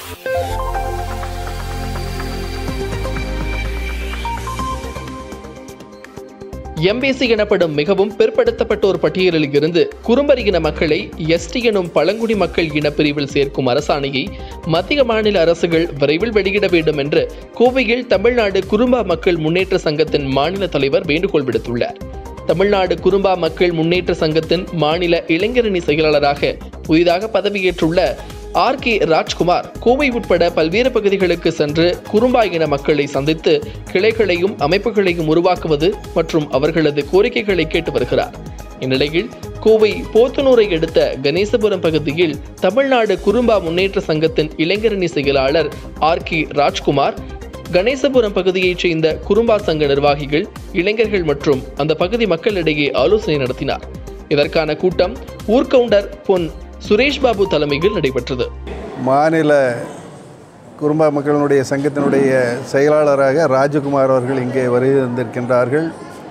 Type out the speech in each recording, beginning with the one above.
MBC எனப்படும் மிகவும் பிற்படுத்தப்பட்டோர் பட்டியலில் இருந்து குறும்பரி இன மக்களை எஸ்டி எனும் பழங்குடி மக்கள் இனப்பிரிவில் சேர்க்கும் அரசாணையை மத்திய மாநில அரசுகள் விரைவில் வெளியிட வேண்டும் என்று கோவையில் தமிழ்நாடு குறும்பா மக்கள் முன்னேற்ற சங்கத்தின் மாநில தலைவர் வேண்டுகோள் விடுத்துள்ளார் தமிழ்நாடு குறும்பா மக்கள் முன்னேற்ற சங்கத்தின் மாநில இளைஞரணி செயலாளராக புதிதாக பதவியேற்றுள்ள ஆர் கே ராஜ்குமார் கோவை உட்பட பல்வேறு பகுதிகளுக்கு சென்று குறும்பா இன மக்களை சந்தித்து கிளைகளையும் அமைப்புகளையும் உருவாக்குவது மற்றும் அவர்களது கோரிக்கைகளை கேட்டு வருகிறார் இந்நிலையில் கோவை போத்தனூரை அடுத்த கணேசபுரம் பகுதியில் தமிழ்நாடு குறும்பா முன்னேற்ற சங்கத்தின் இளைஞரணி செயலாளர் ஆர் கே ராஜ்குமார் கணேசபுரம் பகுதியைச் சேர்ந்த குறும்பா சங்க நிர்வாகிகள் இளைஞர்கள் மற்றும் அந்த பகுதி மக்களிடையே ஆலோசனை நடத்தினார் இதற்கான கூட்டம் ஊர்கவுண்டர் பொன் சுரேஷ் பாபு தலைமையில் நடைபெற்றது மாநில குறும்பா மக்களினுடைய சங்கத்தினுடைய செயலாளராக ராஜகுமார் அவர்கள் இங்கே வருகை வந்திருக்கின்றார்கள்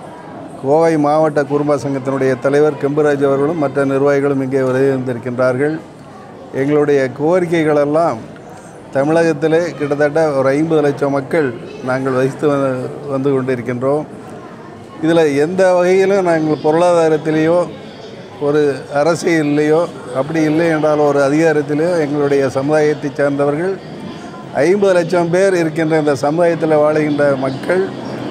கோவை மாவட்ட குறும்பா சங்கத்தினுடைய தலைவர் கெம்புராஜ் அவர்களும் மற்ற நிர்வாகிகளும் இங்கே வருகை வந்திருக்கின்றார்கள் எங்களுடைய கோரிக்கைகளெல்லாம் தமிழகத்திலே கிட்டத்தட்ட ஒரு ஐம்பது லட்சம் மக்கள் நாங்கள் வசித்து வ- வந்து கொண்டிருக்கின்றோம் இதில் எந்த வகையிலும் நாங்கள் பொருளாதாரத்திலேயோ ஒரு அரசியல்லையோ அப்படி இல்லை என்றால் ஒரு அதிகாரத்திலேயோ எங்களுடைய சமுதாயத்தை சார்ந்தவர்கள் ஐம்பது லட்சம் பேர் இருக்கின்ற இந்த சமுதாயத்தில் வாழுகின்ற மக்கள்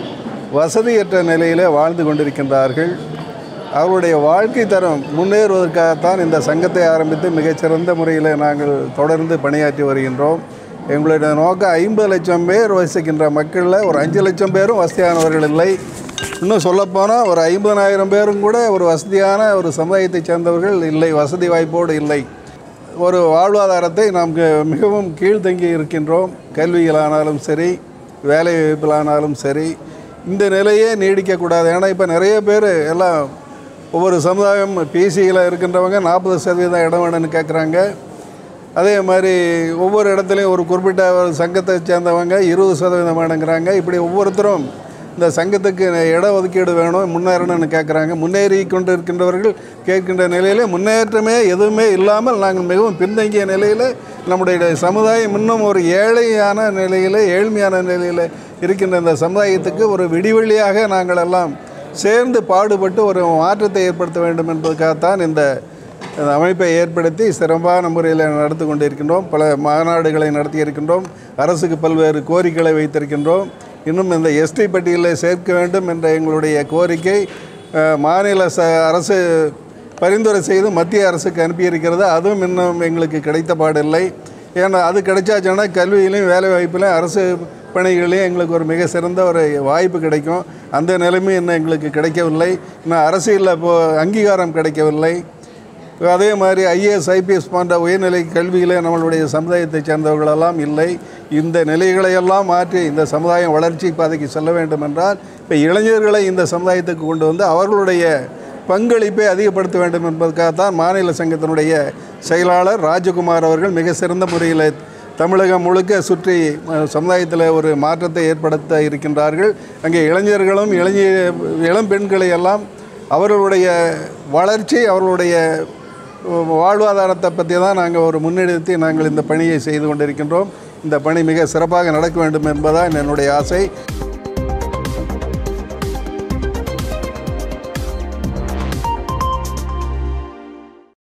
வசதியற்ற நிலையில் வாழ்ந்து கொண்டிருக்கின்றார்கள் அவருடைய வாழ்க்கை தரம் முன்னேறுவதற்காகத்தான் இந்த சங்கத்தை ஆரம்பித்து மிகச்சிறந்த முறையில் நாங்கள் தொடர்ந்து பணியாற்றி வருகின்றோம் எங்களுடைய நோக்கம் ஐம்பது லட்சம் பேர் வசிக்கின்ற மக்களில் ஒரு அஞ்சு லட்சம் பேரும் வசதியானவர்கள் இல்லை இன்னும் சொல்லப்போனால் ஒரு ஐம்பதனாயிரம் பேரும் கூட ஒரு வசதியான ஒரு சமுதாயத்தைச் சேர்ந்தவர்கள் இல்லை வசதி வாய்ப்போடு இல்லை ஒரு வாழ்வாதாரத்தை நாம் க- மிகவும் கீழ்த்தங்கி இருக்கின்றோம் கல்வியிலானாலும் சரி வேலை வாய்ப்பிலானாலும் சரி இந்த நிலையே நீடிக்கக்கூடாது ஏன்னா இப்போ நிறைய பேர் எல்லாம் ஒவ்வொரு சமுதாயம் பிசியில் இருக்கின்றவங்க நாற்பது சதவீதம் இடம் வேணும்னு கேட்குறாங்க அதே மாதிரி ஒவ்வொரு இடத்துலையும் ஒரு குறிப்பிட்ட ஒரு சங்கத்தை சேர்ந்தவங்க இருபது சதவீதம் வேணுங்கிறாங்க இப்படி ஒவ்வொருத்தரும் இந்த சங்கத்துக்கு இட ஒதுக்கீடு வேணும் முன்னேறணும்னு கேட்குறாங்க முன்னேறி கொண்டு இருக்கின்றவர்கள் கேட்கின்ற நிலையில் முன்னேற்றமே எதுவுமே இல்லாமல் நாங்கள் மிகவும் பின்தங்கிய நிலையில் நம்முடைய சமுதாயம் இன்னும் ஒரு ஏழையான நிலையில் ஏழ்மையான நிலையில் இருக்கின்ற இந்த சமுதாயத்துக்கு ஒரு விடிவெளியாக நாங்கள் எல்லாம் சேர்ந்து பாடுபட்டு ஒரு மாற்றத்தை ஏற்படுத்த வேண்டும் என்பதற்காகத்தான் இந்த இந்த அமைப்பை ஏற்படுத்தி சிறப்பான முறையில் நடத்தி கொண்டிருக்கின்றோம் பல மாநாடுகளை நடத்தி இருக்கின்றோம் அரசுக்கு பல்வேறு கோரிக்கைகளை வைத்திருக்கின்றோம் இன்னும் இந்த எஸ்டி பட்டியலில் சேர்க்க வேண்டும் என்ற எங்களுடைய கோரிக்கை அஹ், மாநில ச அரசு பரிந்துரை செய்து மத்திய அரசுக்கு அனுப்பியிருக்கிறது அதுவும் இன்னும் எங்களுக்கு கிடைத்த பாடில்லை ஏன்னா அது கிடைச்சாச்சுன்னா கல்வியிலையும் வேலை வாய்ப்பிலையும் அரசு பணிகளையும் எங்களுக்கு ஒரு மிக சிறந்த ஒரு வாய்ப்பு கிடைக்கும் அந்த நிலைமை இன்னும் எங்களுக்கு கிடைக்கவில்லை இன்னும் அரசியலில் இப்போ அங்கீகாரம் கிடைக்கவில்லை அதே மாதிரி ஐஏஎஸ் ஐபிஎஸ் போன்ற உயர்நிலை கல்வியில் நம்மளுடைய சமுதாயத்தை சேர்ந்தவர்களெல்லாம் இல்லை இந்த நிலைகளையெல்லாம் மாற்றி இந்த சமுதாயம் வளர்ச்சி பாதைக்கு செல்ல வேண்டும் என்றால் இப்போ இளைஞர்களை இந்த சமுதாயத்துக்கு கொண்டு வந்து அவர்களுடைய பங்களிப்பை அதிகப்படுத்த வேண்டும் என்பதற்காகத்தான் மாநில சங்கத்தினுடைய செயலாளர் ராஜகுமார் அவர்கள் மிக சிறந்த முறையில் தமிழகம் முழுக்க சுற்றி அஹ், சமுதாயத்தில் ஒரு மாற்றத்தை ஏற்படுத்த இருக்கின்றார்கள் அங்கே இளைஞர்களும் இளைஞர் இளம் பெண்களை எல்லாம் அவர்களுடைய வளர்ச்சி அவர்களுடைய வாழ்வாதாரத்தை பற்றி தான் நாங்கள் ஒரு முன்னெடுத்து நாங்கள் இந்த பணியை செய்து கொண்டிருக்கின்றோம் இந்த பணி மிக சிறப்பாக நடக்க வேண்டும் என்பதான் என்னுடைய ஆசை